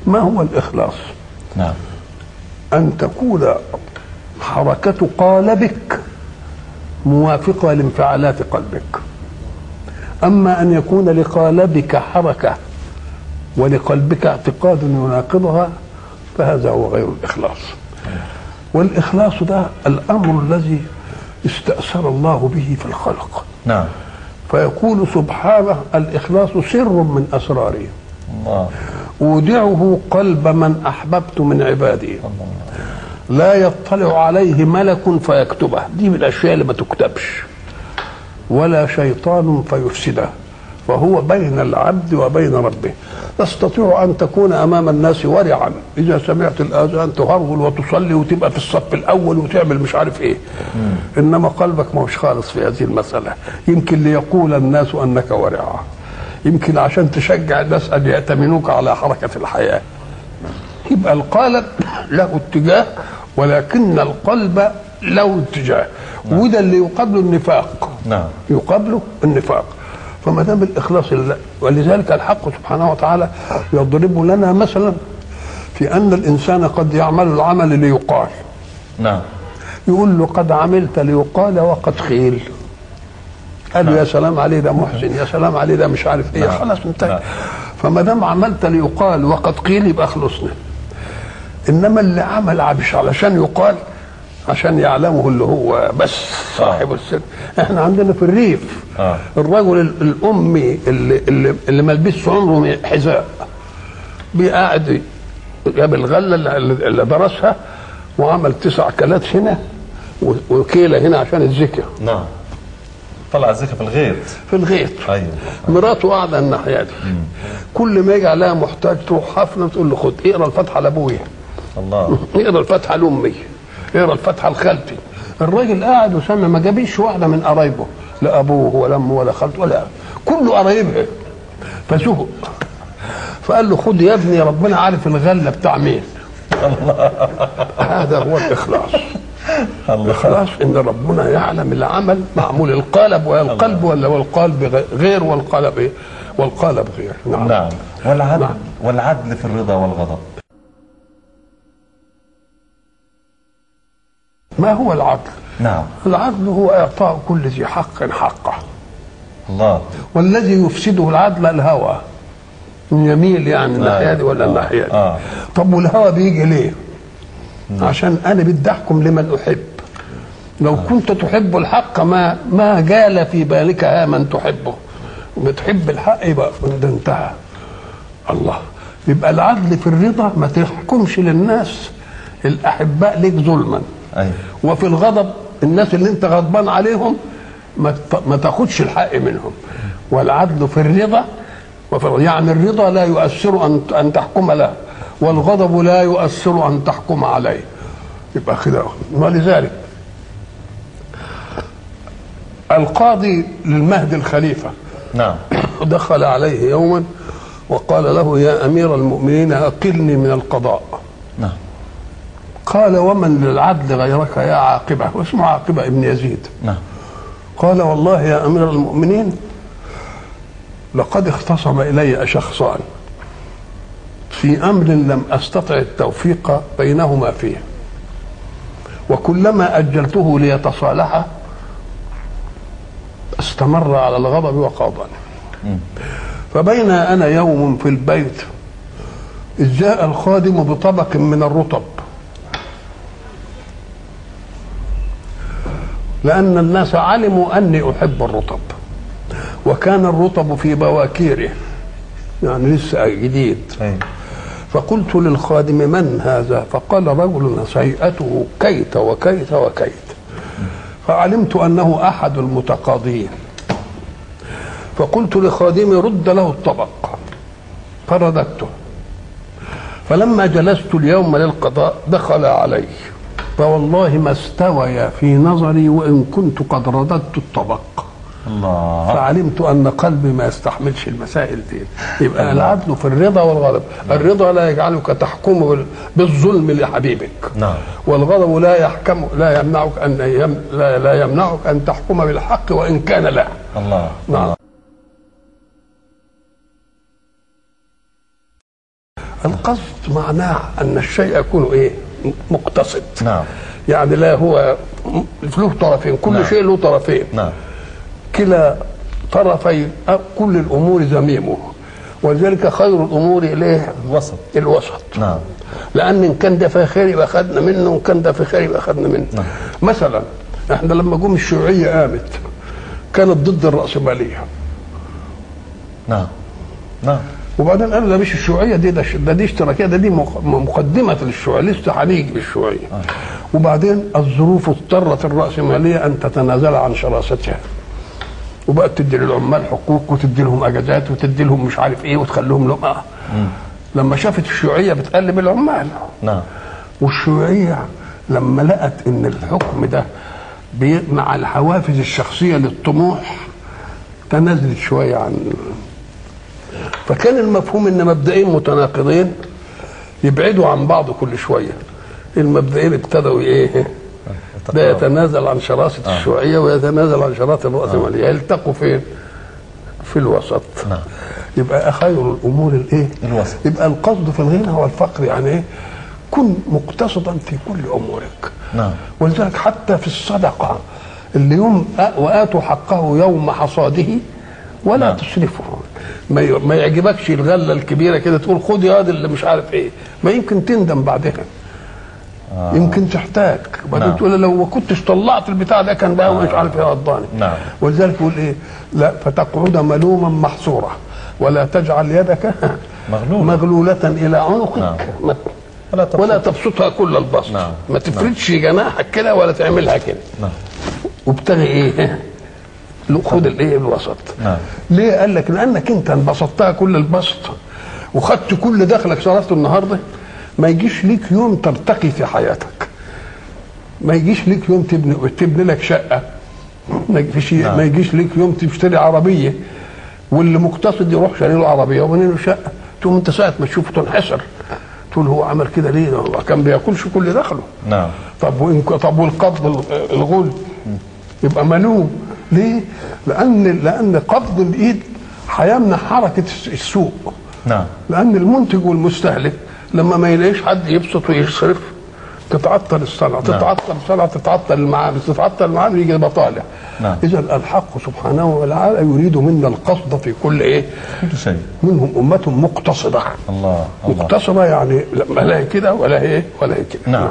ما هو الإخلاص نعم أن تكون حركة قالبك موافقة لانفعالات قلبك أما أن يكون لقالبك حركة ولقلبك اعتقاد يناقضها فهذا هو غير الإخلاص والإخلاص ده الأمر الذي استأثر الله به في الخلق نعم فيقول سبحانه الإخلاص سر من أسراري الله أودعه قلب من أحببت من عبادي لا يطلع عليه ملك فيكتبه دي من الأشياء اللي ما تكتبش ولا شيطان فيفسده فهو بين العبد وبين ربه تستطيع أن تكون أمام الناس ورعا إذا سمعت الآذان تهرول وتصلي وتبقى في الصف الأول وتعمل مش عارف إيه إنما قلبك ما هوش خالص في هذه المسألة يمكن ليقول الناس أنك ورع يمكن عشان تشجع الناس أن يأتمنوك على حركة الحياة يبقى القالب له اتجاه ولكن القلب له اتجاه وده اللي يقابله النفاق نعم يقابله النفاق فما دام الاخلاص لله ولذلك الحق سبحانه وتعالى يضرب لنا مثلا في ان الانسان قد يعمل العمل ليقال نعم يقول له قد عملت ليقال وقد خيل قال له يا سلام عليه ده محسن يا سلام عليه ده مش عارف ايه نعم. خلاص انتهى نعم. فما دام عملت ليقال وقد قيل يبقى خلصنا انما اللي عمل مش علشان يقال عشان يعلمه اللي هو بس صاحب السر احنا عندنا في الريف آه. الرجل ال- الامي اللي اللي, اللي ما لبسش عمره حذاء بيقعد جاب الغله اللي- اللي درسها وعمل تسع كلات هنا و- وكيله هنا عشان الزكاه نعم طلع الزكاة في الغيط في الغيط ايوه مراته قاعده الناحيه دي كل ما يجي عليها محتاج تروح حفله تقول له خد اقرا الفاتحه لابويا الله اقرا الفاتحه لامي اقرا الفاتحه لخالتي الراجل قاعد وسمع ما جابيش واحده من قرايبه لا ابوه ولا امه ولا خالته ولا كله قرايبها فزهق فقال له خد يا ابني ربنا عارف الغله بتاع مين هذا هو الاخلاص الله الاخلاص ان ربنا يعلم العمل معمول القالب والقلب ولا والقلب غ- غير والقلب إيه؟ والقالب غير نعم, نعم والعدل نعم. والعدل في الرضا والغضب ما هو العدل نعم العدل هو اعطاء كل ذي حق حقه الله والذي يفسده العدل الهوى يميل يعني الناحيه دي ولا آه. الناحيه دي آه. طب والهوى بيجي ليه عشان انا بدي احكم لمن احب لو كنت تحب الحق ما ما جال في بالك ها من تحبه بتحب الحق يبقى ده انتهى الله يبقى العدل في الرضا ما تحكمش للناس الاحباء ليك ظلما ايوه وفي الغضب الناس اللي انت غضبان عليهم ما ت- ما تاخدش الحق منهم والعدل في الرضا وفي يعني الرضا لا يؤثر ان ان تحكم له والغضب لا يؤثر ان تحكم عليه يبقى كده ولذلك القاضي للمهدي الخليفه نعم دخل عليه يوما وقال له يا امير المؤمنين اقلني من القضاء نعم قال ومن للعدل غيرك يا عاقبه واسمه عاقبه ابن يزيد نعم قال والله يا امير المؤمنين لقد اختصم الي شخصان في امر لم استطع التوفيق بينهما فيه وكلما اجلته ليتصالحا استمر على الغضب وقاضاني فبين انا يوم في البيت اذ جاء الخادم بطبق من الرطب لأن الناس علموا أني أحب الرطب وكان الرطب في بواكيره يعني لسه جديد ايوه فقلت للخادم من هذا فقال رجل هيئته كيت وكيت وكيت فعلمت أنه أحد المتقاضين فقلت لخادمي رد له الطبق فرددته فلما جلست اليوم للقضاء دخل علي فوالله ما استوي في نظري وإن كنت قد رددت الطبق الله فعلمت ان قلبي ما يستحملش المسائل دي يبقى العدل في الرضا والغضب الرضا لا يجعلك تحكم بال- بالظلم لحبيبك نعم والغضب لا يحكم لا يمنعك ان يم لا, لا يمنعك ان تحكم بالحق وان كان لا الله نعم القصد معناه ان الشيء يكون ايه مقتصد نعم يعني لا هو له طرفين كل نعم. شيء له طرفين نعم كلا طرفي كل الامور ذميمه ولذلك خير الامور اليه الوسط الوسط نعم لان ان كان ده في خير يبقى خدنا منه وان كان ده في خير يبقى خدنا منه نعم. مثلا احنا لما جم الشيوعيه قامت كانت ضد الراسماليه نعم نعم وبعدين قالوا ده مش الشيوعيه دي ده, ش- ده دي اشتراكيه ده دي مق- مقدمه للشيوعيه لسه هنيجي بالشيوعيه وبعدين الظروف اضطرت الراسماليه ان تتنازل عن شراستها وبقت تدي للعمال حقوق وتدي لهم اجازات وتدي لهم مش عارف ايه وتخليهم لهم اه لما شافت الشيوعيه بتقلب العمال نعم والشيوعيه لما لقت ان الحكم ده بي- مع الحوافز الشخصيه للطموح تنازلت شويه عن فكان المفهوم ان مبدئين متناقضين يبعدوا عن بعض كل شويه المبدئين ابتدوا ايه ده يتنازل عن شراسه آه. الشيوعيه ويتنازل عن شراسه الراسماليه يلتقوا فين؟ في الوسط نعم. يبقى خير الامور الايه؟ الوسط. يبقى القصد في الغنى والفقر يعني ايه؟ كن مقتصدا في كل امورك نعم ولذلك حتى في الصدقه اللي يوم واتوا حقه يوم حصاده ولا نعم. تسرفوا ما ي- ما يعجبكش الغله الكبيره كده تقول خد يا هذا اللي مش عارف ايه ما يمكن تندم بعدها آه. يمكن تحتاج وبعدين نعم. تقول لو ما كنتش طلعت البتاع ده كان بقى مش عارف ايه وضاني نعم. ولذلك يقول ايه لا فتقعد ملوما محصورا ولا تجعل يدك مغلولة. مغلولة إلى عنقك نعم. ما- ولا تبسط. ولا تبسطها كل البسط نعم. ما تفردش جناحك كده ولا تعملها كده نعم وابتغي ايه خد الايه الوسط نعم. ليه قال لك لانك انت انبسطتها كل البسط وخدت كل دخلك صرفته النهارده ما يجيش ليك يوم ترتقي في حياتك ما يجيش ليك يوم تبني تبني لك شقه ما يجيش نعم. ما يجيش ليك يوم تشتري عربيه واللي مقتصد يروح شاري له عربيه وبني له شقه تقوم انت ساعه ما تشوفه تنحسر تقول هو عمل كده ليه؟ ده هو كان بياكلش كل دخله نعم طب وإن طب والقبض ال- الغل يبقى ملوم ليه؟ لأن لأن قبض الإيد هيمنع حركة الس- السوق نعم لأن المنتج والمستهلك لما ما يلاقيش حد يبسط ويصرف تتعطل الصنعة تتعطل الصنعة تتعطل المعامل تتعطل المعامل يجي بطالع نعم. إذا الحق سبحانه وتعالى يريد منا القصد في كل إيه؟ كل شيء منهم أمة مقتصدة الله الله مقتصدة يعني لا لا هي كده ولا هي ولا هي كده نعم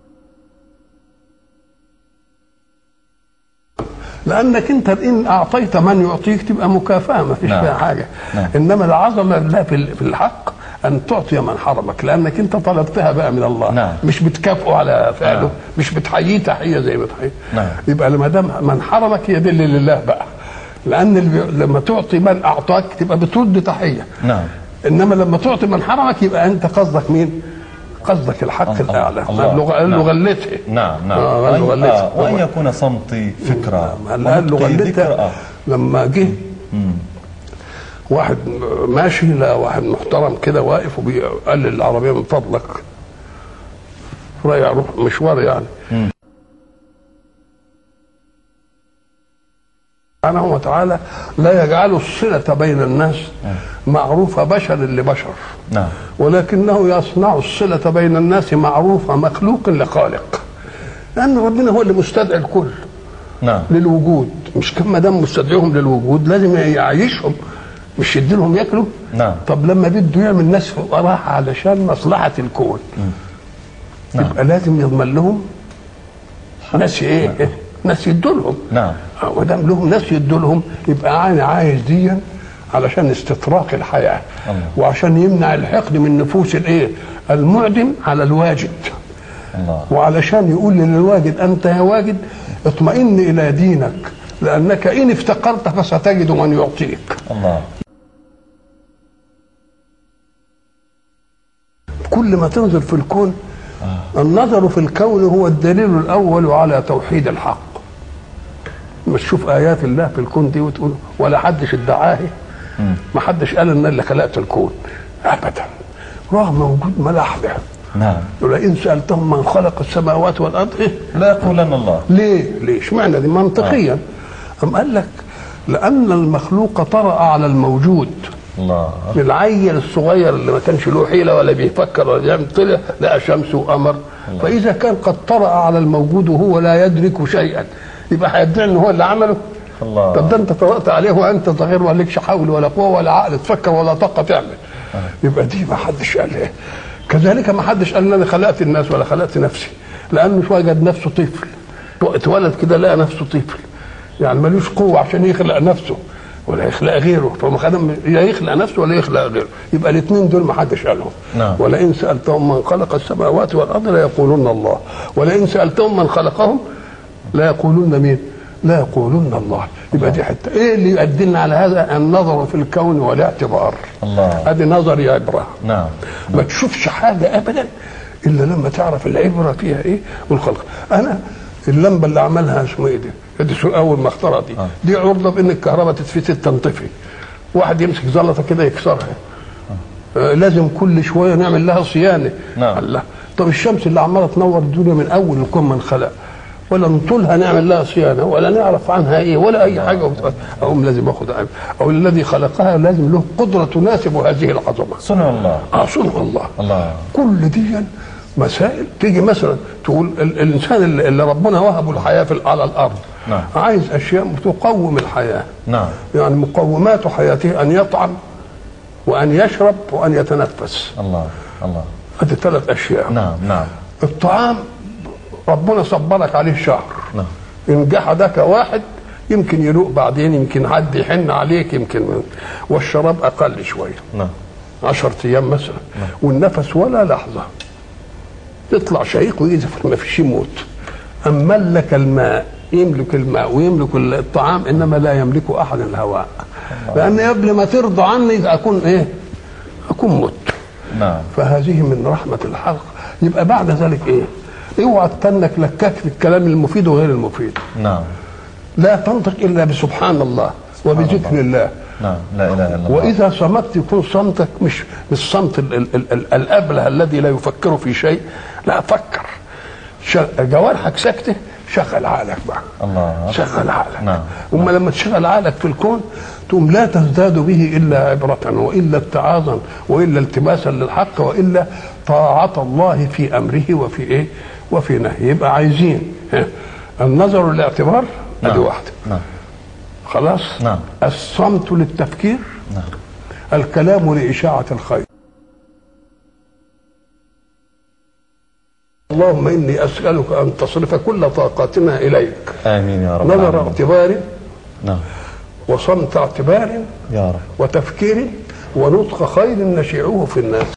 لانك انت ان اعطيت من يعطيك تبقى مكافاه ما فيش نعم. فيها حاجه نعم. انما العظمه لا في ال- في الحق ان تعطي من حرمك لانك انت طلبتها بقى من الله نعم. مش بتكافئه على فعله نعم. مش بتحييه تحيه زي ما تحييه نعم. يبقى لما دام من حرمك يدل لله بقى لان اللي بي- لما تعطي من اعطاك تبقى بترد تحيه نعم انما لما تعطي من حرمك يبقى انت قصدك مين؟ قصدك الحق الله. الاعلى الله. قال له قال له نعم. غلته نعم نعم آه، قال له وأن- غلته آه، وأن يكون صمتي فكرة قال له ونطقي ذكر غلتها آه. لما جه واحد ماشي لا واحد محترم كده واقف وقال للعربيه من فضلك رايح روح مشوار يعني سبحانه وتعالى لا يجعل الصلة بين الناس معروفة بشر لبشر نعم ولكنه يصنع الصلة بين الناس معروفة مخلوق لخالق لأن ربنا هو اللي مستدعي الكل نعم للوجود مش كان ما دام مستدعيهم للوجود لازم يعيشهم مش يديلهم ياكلوا نعم. طب لما بده يعمل ناس فقراء علشان مصلحه الكون نعم. يبقى لازم يضمن لهم ناس ايه ناس يدولهم نعم ما دام لهم ناس يدولهم يبقى انا عايز ديا علشان استطراق الحياه الله. وعشان يمنع الحقد من نفوس الايه المعدم على الواجد الله وعلشان يقول للواجد انت يا واجد اطمئن الى دينك لانك ان افتقرت فستجد من يعطيك الله كل ما تنظر في الكون النظر في الكون هو الدليل الاول على توحيد الحق مش تشوف ايات الله في الكون دي وتقول ولا حدش ادعاه ما حدش قال ان اللي خلقت الكون ابدا رغم وجود ملاحده نعم ولئن سالتهم من خلق السماوات والارض ايه لا يقولن الله ليه؟ ليه؟ اشمعنى دي منطقيا؟ أم قال لك لأن المخلوق طرأ على الموجود الله العيل الصغير اللي ما كانش له حيله ولا بيفكر ولا بيعمل طلع لقى شمس وقمر فاذا كان قد طرأ على الموجود وهو لا يدرك شيئا يبقى هيدعي ان هو اللي عمله الله. طب ده انت طرأت عليه وانت صغير ولا لكش حول ولا قوه ولا عقل تفكر ولا طاقه تعمل يبقى دي ما حدش قال ايه كذلك ما حدش قال انا خلقت الناس ولا خلقت نفسي لانه وجد نفسه طفل اتولد كده لقى نفسه طفل يعني ملوش قوه عشان يخلق نفسه ولا يخلق غيره فما خدم يا يخلق نفسه ولا يخلق غيره يبقى الاثنين دول ما حدش قالهم نعم. ولئن سالتهم من خلق السماوات والارض ليقولن الله ولئن سالتهم من خلقهم لا يقولون مين لا يقولون الله يبقى دي حته ايه اللي يؤدلنا على هذا النظر في الكون والاعتبار الله ادي نظر يا عبره نعم ما تشوفش حاجه ابدا الا لما تعرف العبره فيها ايه والخلق انا اللمبه اللي عملها اسمه ايه دي اديسون اول ما اخترع دي آه. دي عرضه بان الكهرباء تتفتت تنطفي واحد يمسك زلطه كده يكسرها آه لازم كل شويه نعمل لها صيانه نعم. الله طب الشمس اللي عماله تنور الدنيا من اول الكون من خلق ولا نطولها نعمل لها صيانه ولا نعرف عنها ايه ولا اي حاجه اقوم لازم اخد عين. او الذي خلقها لازم له قدره تناسب هذه العظمه صنع الله اه صنع الله الله كل دي مسائل تيجي مثلا تقول ال- الانسان اللي اللي ربنا وهبه الحياه في على الارض نعم. عايز اشياء تقوم الحياه نعم يعني مقومات حياته ان يطعم وان يشرب وان يتنفس الله الله هذه ثلاث اشياء نعم نعم الطعام ربنا صبرك عليه شهر نعم ان جحدك واحد يمكن يلوق بعدين يمكن حد يحن عليك يمكن والشراب اقل شويه نعم عشرة ايام مثلا والنفس ولا لحظه يطلع شهيق ويزفر ما فيش يموت اما لك الماء يملك الماء ويملك الطعام انما لا يملك احد الهواء لان قبل ما ترضى عني اكون ايه اكون مت نعم فهذه من رحمه الحق يبقى بعد ذلك ايه اوعى تتنك لكاك في الكلام المفيد وغير المفيد نعم لا تنطق الا بسبحان الله وبذكر الله نعم لا اله الا الله واذا صمت يكون صمتك مش مش صمت ال- ال- ال- ال- الابله الذي لا يفكر في شيء لا فكر ش- جوارحك ساكته شغل عقلك بقى الله شغل عقلك نعم. اما لما تشغل عقلك في الكون تقوم لا تزداد به الا عبره والا اتعاظا والا التماسا للحق والا طاعه الله في امره وفي ايه وفي نهيه يبقى عايزين ها، النظر والاعتبار ادي نعم. واحده نعم خلاص نعم. الصمت للتفكير نعم الكلام لإشاعة الخير اللهم إني أسألك أن تصرف كل طاقاتنا إليك امين يا رب نظر العالمين. اعتبار نعم وصمت اعتبار يا رب وتفكير ونطق خير نشيعه في الناس